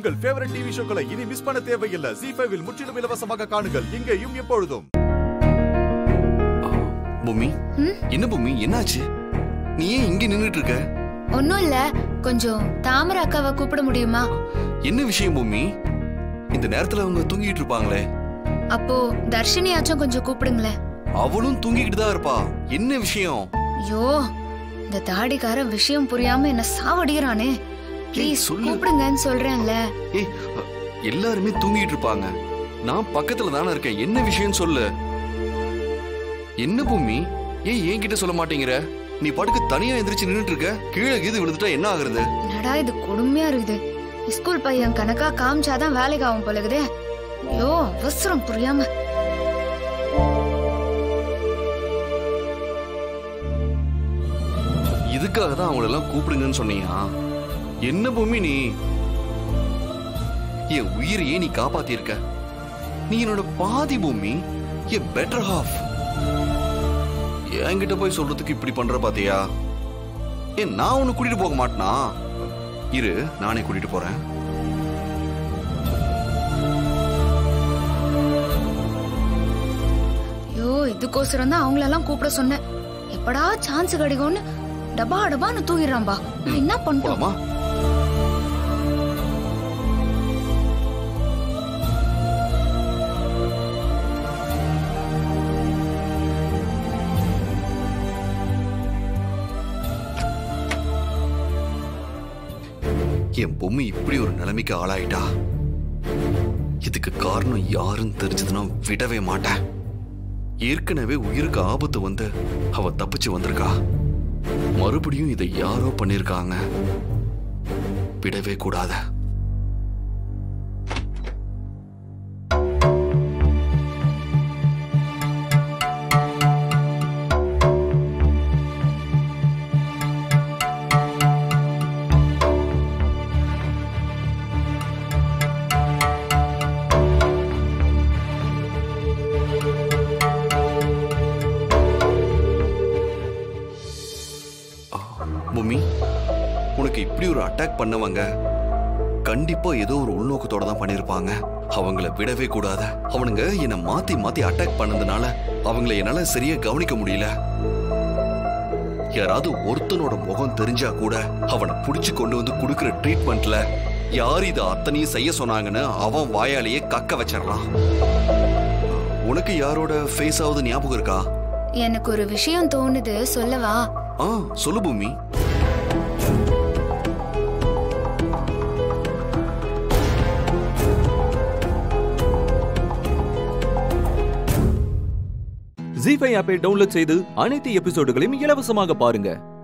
உங்கள் favourite TV ஷோக்களை இனி miss பண்ண தேவையில்லை ஜி ஃபைவில் முற்றிலும் இலவசமாக காணுங்கள் இங்கேயும் எப்பொழுதும் பூமி ம்? என்ன பூமி என்னாச்சு நீ ஏன் இங்க நின்னுட்டு இருக்க ஒன்னும் இல்ல கொஞ்சம் தாமரை அக்காவை கூப்பிட முடியுமா என்ன விஷயம் பூமி இந்த நேரத்துல அவங்க தூங்கிட்டு இருப்பாங்களே அப்போ தர்ஷினியாச்சும் கொஞ்சம் கூப்பிடுங்களேன் அவளும் தூங்கிக்கிட்டு தான் இருப்பா என்ன விஷயம் ஐயோ இந்த தாடிக்கார விஷயம் புரியாம என்ன சாவடிக்கிறானே ப்ளீஸ் சொல்லு. கூப்பிடுங்கன்னு சொல்றேன்ல ஏய் எல்லாருமே தூங்கிட்டு இருப்பாங்க நான் பக்கத்துல தானே இருக்கேன் என்ன விஷயம் சொல்லு என்ன பூமி ஏன் என்கிட்ட சொல்ல மாட்டேங்கிற நீ பாட்டுக்கு தனியா எந்திரிச்சு நின்னுட்டு இருக்க கீழே கீது விழுந்துட்டா என்ன ஆகுறது என்னடா இது கொடுமையா இருக்குது ஸ்கூல் பையன் கணக்கா காமிச்சாதான் வேலைக்கு ஆகும் போல இருக்குதே ஐயோ அவசரம் புரியாம இதுக்காக தான் அவங்கள எல்லாம் கூப்பிடுங்கன்னு சொன்னியா என்ன பூமி நீ என் உயிரையே நீ காப்பாத்திருக்க நீ என்னோட பாதி பூமி என் பெட்டர் ஹாஃப் என்கிட்ட போய் சொல்றதுக்கு இப்படி பண்ற பாத்தியா ஏன் நான் உன்னை கூட்டிட்டு போக மாட்டேனா இரு நானே கூட்டிட்டு போறேன் ஐயோ இதுக்கோசரம் தான் அவங்களெல்லாம் கூப்பிட சொன்னேன் எப்படா சான்ஸ் கிடைக்கும்னு டபா டபான்னு தூங்கிடுறான்பா நான் என்ன பண்ணட்டும் போலாமா என் பொம்மை இப்படி ஒரு நிலைமைக்கு ஆளாயிட்டா இதுக்கு காரணம் யாருன்னு தெரிஞ்சதுன்னா விடவே மாட்டேன் ஏற்கனவே உயிருக்கு ஆபத்து வந்து அவ தப்பிச்சு வந்திருக்கா மறுபடியும் இதை யாரோ பண்ணிருக்காங்க விடவே கூடாத பூமி உனக்கு இப்படி ஒரு அட்டாக் பண்ணவங்க கண்டிப்பா ஏதோ ஒரு உள்நோக்கத்தோட தான் பண்ணிருப்பாங்க அவங்கள விடவே கூடாத அவனுங்க என்னை மாத்தி மாத்தி அட்டாக் பண்ணதுனால அவங்கள என்னால சரியா கவனிக்க முடியல யாராவது ஒருத்தனோட முகம் தெரிஞ்சா கூட அவனை புடிச்சு கொண்டு வந்து கொடுக்கிற ட்ரீட்மெண்ட்ல யார் இதை அத்தனையும் செய்ய சொன்னாங்கன்னு அவன் வாயாலேயே கக்க வச்சிடலாம் உனக்கு யாரோட ஃபேஸ் ஆகுது ஞாபகம் இருக்கா எனக்கு ஒரு விஷயம் தோணுது சொல்லவா ஆ சொல்லு பூமி ஜி ஃபைவ் ஆப்பை டவுன்லோட் செய்து அனைத்து எபிசோடுகளையும் இலவசமாக பாருங்க